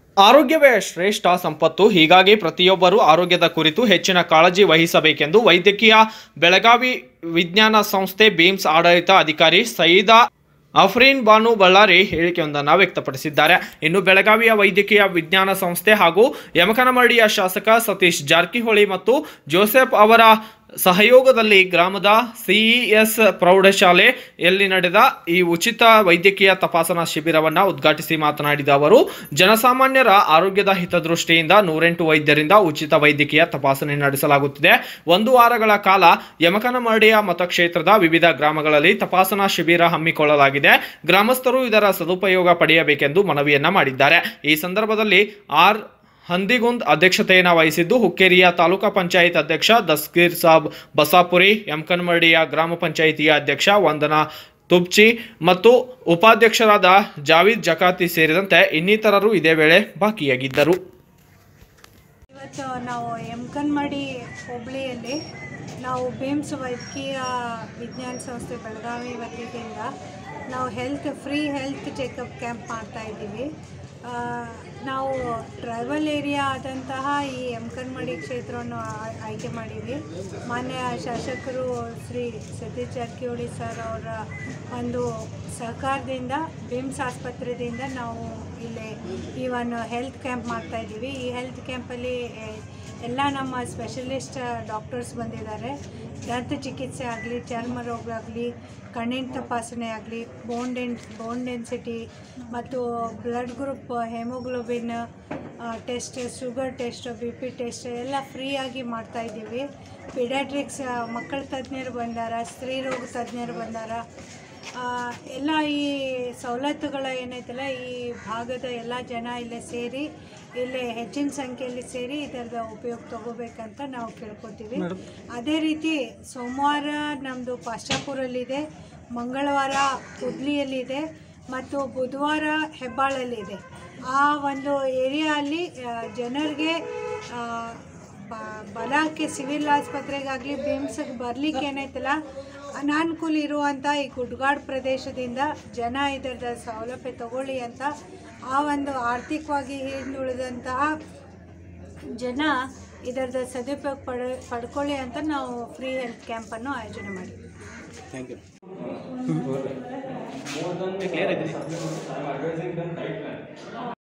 ಆರೋಗ್ಯವೇ ಶ್ರೇಷ್ಠ ಸಂಪತ್ತು ಹೀಗಾಗಿ ಪ್ರತಿಯೊಬ್ಬರೂ ಆರೋಗ್ಯದ ಕುರಿತು ಹೆಚ್ಚಿನ ಕಾಳಜಿ ವಹಿಸಬೇಕೆಂದು ವೈದ್ಯಕೀಯ ಬೆಳಗಾವಿ ವಿಜ್ಞಾನ ಸಂಸ್ಥೆ ಬೀಮ್ಸ್ ಆಡಳಿತ ಅಧಿಕಾರಿ ಸಯೀದಾ ಅಫ್ರೀನ್ ಬಾನು ಬಳ್ಳಾರಿ ಹೇಳಿಕೆಯೊಂದನ್ನು ವ್ಯಕ್ತಪಡಿಸಿದ್ದಾರೆ ಇನ್ನು ಬೆಳಗಾವಿಯ ವೈದ್ಯಕೀಯ ವಿಜ್ಞಾನ ಸಂಸ್ಥೆ ಹಾಗೂ ಯಮಕನಮರಡಿಯ ಶಾಸಕ ಸತೀಶ್ ಜಾರಕಿಹೊಳಿ ಮತ್ತು ಜೋಸೆಫ್ ಅವರ ಸಹಯೋಗದಲ್ಲಿ ಗ್ರಾಮದ ಸಿಇಎಸ್ ಪ್ರೌಢಶಾಲೆಯಲ್ಲಿ ನಡೆದ ಈ ಉಚಿತ ವೈದ್ಯಕೀಯ ತಪಾಸಣಾ ಶಿಬಿರವನ್ನು ಉದ್ಘಾಟಿಸಿ ಮಾತನಾಡಿದ ಅವರು ಜನಸಾಮಾನ್ಯರ ಆರೋಗ್ಯದ ಹಿತದೃಷ್ಟಿಯಿಂದ ನೂರೆಂಟು ವೈದ್ಯರಿಂದ ಉಚಿತ ವೈದ್ಯಕೀಯ ತಪಾಸಣೆ ನಡೆಸಲಾಗುತ್ತಿದೆ ಒಂದು ವಾರಗಳ ಕಾಲ ಯಮಕನಮರಡಿಯ ಮತಕ್ಷೇತ್ರದ ವಿವಿಧ ಗ್ರಾಮಗಳಲ್ಲಿ ತಪಾಸಣಾ ಶಿಬಿರ ಹಮ್ಮಿಕೊಳ್ಳಲಾಗಿದೆ ಗ್ರಾಮಸ್ಥರು ಇದರ ಸದುಪಯೋಗ ಪಡೆಯಬೇಕೆಂದು ಮನವಿಯನ್ನ ಮಾಡಿದ್ದಾರೆ ಈ ಸಂದರ್ಭದಲ್ಲಿ ಆರ್ ಹಂದಿಗುಂದ್ ಅಧ್ಯಕ್ಷತೆಯನ್ನು ವಹಿಸಿದ್ದು ಹುಕ್ಕೇರಿಯ ತಾಲೂಕಾ ಪಂಚಾಯತ್ ಅಧ್ಯಕ್ಷ ದಸ್ಗೀರ್ ಸಾಬ್ ಬಸಾಪುರಿ ಯಮಕನಮರಡಿಯ ಗ್ರಾಮ ಪಂಚಾಯಿತಿಯ ಅಧ್ಯಕ್ಷ ವಂದನಾ ತುಬ್ಚಿ ಮತ್ತು ಉಪಾಧ್ಯಕ್ಷರಾದ ಜಾವೀದ್ ಜಕಾತಿ ಸೇರಿದಂತೆ ಇನ್ನಿತರರು ಇದೇ ವೇಳೆ ಭಾಗಿಯಾಗಿದ್ದರು ಇವತ್ತು ನಾವು ಎಮ್ಕನ್ಮಡಿ ಹೋಬಳಿಯಲ್ಲಿ ನಾವು ಬೇಮ್ಸ್ ವೈದ್ಯಕೀಯ ವಿಜ್ಞಾನ ಸಂಸ್ಥೆ ಬೆಳಗಾವಿ ವತಿಯಿಂದ ನಾವು health free health checkup camp ಮಾಡ್ತಾ ಇದ್ದೀವಿ ಆ, ನಾವು ಟ್ರೈಬಲ್ ಏರಿಯಾ ಆದಂತಹ ಈ ಎಮ್ಕನ್ಮಡಿ ಕ್ಷೇತ್ರವನ್ನು ಆ- ಆಯ್ಕೆ ಮಾಡೀವಿ ಮಾನ್ಯ ಶಾಸಕರು ಶ್ರೀ ಸತೀಶ್ ಜಾರಕಿಹೊಳಿ ಸರ್ ಅವರ ಒಂದು ಸಹಕಾರದಿಂದ ಬಿಮ್ಸ್ ಆಸ್ಪತ್ರೆಯಿಂದ ನಾವು ಇಲ್ಲಿ ಈ ಒಂದು ಹೆಲ್ತ್ ಕ್ಯಾಂಪ್ ಮಾಡ್ತಾ ಇದ್ದೀವಿ ಈ ಹೆಲ್ತ್ ಕ್ಯಾಂಪಲ್ಲಿ ಎಲ್ಲ ನಮ್ಮ ಸ್ಪೆಷಲಿಸ್ಟ್ ಡಾಕ್ಟರ್ಸ್ ಬಂದಿದ್ದಾರೆ ದಂತ ಚಿಕಿತ್ಸೆ ಆಗಲಿ ಚರ್ಮ ರೋಗ ಆಗಲಿ ಕಣ್ಣಿನ ತಪಾಸಣೆ ಆಗಲಿ ಬೋನ್ ಡೆನ್ ಬೋನ್ ಡೆನ್ಸಿಟಿ ಮತ್ತು blood group haemoglobin test sugar test B P test ಎಲ್ಲ ಫ್ರೀಯಾಗಿ ಮಾಡ್ತಾ ಇದ್ದೀವಿ ಪಿಡ್ಯಾಟ್ರಿಕ್ಸ್ ಮಕ್ಕಳ ತಜ್ಞರು ಬಂದಾರ ಸ್ತ್ರೀ ರೋಗ ತಜ್ಞರು ಬಂದಾರ ಆ, ಎಲ್ಲ ಈ ಸವಲತ್ತುಗಳ ಏನೈತಲ್ಲ ಈ ಭಾಗದ ಎಲ್ಲ ಜನ ಇಲ್ಲೇ ಸೇರಿ ಇಲ್ಲೇ ಹೆಚ್ಚಿನ ಸಂಖ್ಯೆಯಲ್ಲಿ ಸೇರಿ ಇದರದ ಉಪಯೋಗ ತಗೋಬೇಕಂತ ನಾವು ಕೇಳ್ಕೊತೀವಿ ಅದೇ ರೀತಿ ಸೋಮವಾರ ನಮ್ಮದು ಪಾಶ್ಚಾಪುರಲ್ಲಿದೆ ಮಂಗಳವಾರ ಹುಬ್ಳಿಯಲ್ಲಿದೆ ಮತ್ತು ಬುಧವಾರ ಹೆಬ್ಬಾಳಲ್ಲಿದೆ ಆ ಒಂದು ಏರಿಯಾ ಅಲ್ಲಿ ಆ, ಜನರಿಗೆ ಆ, ಬ- ಬಲಕ್ಕೆ ಸಿವಿಲ್ ಆಸ್ಪತ್ರೆಗಾಗಲಿ ಬಿಮ್ಸ್ಗೆ ಬರ್ಲಿಕ್ಕೆ ಏನೈತಲ್ಲ ಅನಾನುಕೂಲ ಇರುವಂಥ ಈ ಗುಡ್ಗಾಡ್ ಪ್ರದೇಶದಿಂದ ಜನ ಇದರದ ಸೌಲಭ್ಯ ತಗೊಳ್ಳಿ ಅಂತ ಆ ಒಂದು ಆರ್ಥಿಕವಾಗಿ ಹಿಂದುಳಿದಂತಹ ಜನ ಇದರದ ಸದುಪಯೋಗ ಪಡ ಪಡ್ಕೊಳ್ಳಿ ಅಂತ ನಾವು ಫ್ರೀ ಹೆಲ್ತ್ ಕ್ಯಾಂಪನ್ನು ಆಯೋಜನೆ ಮಾಡಿದ್ವಿ ಥ್ಯಾಂಕ್ ಯು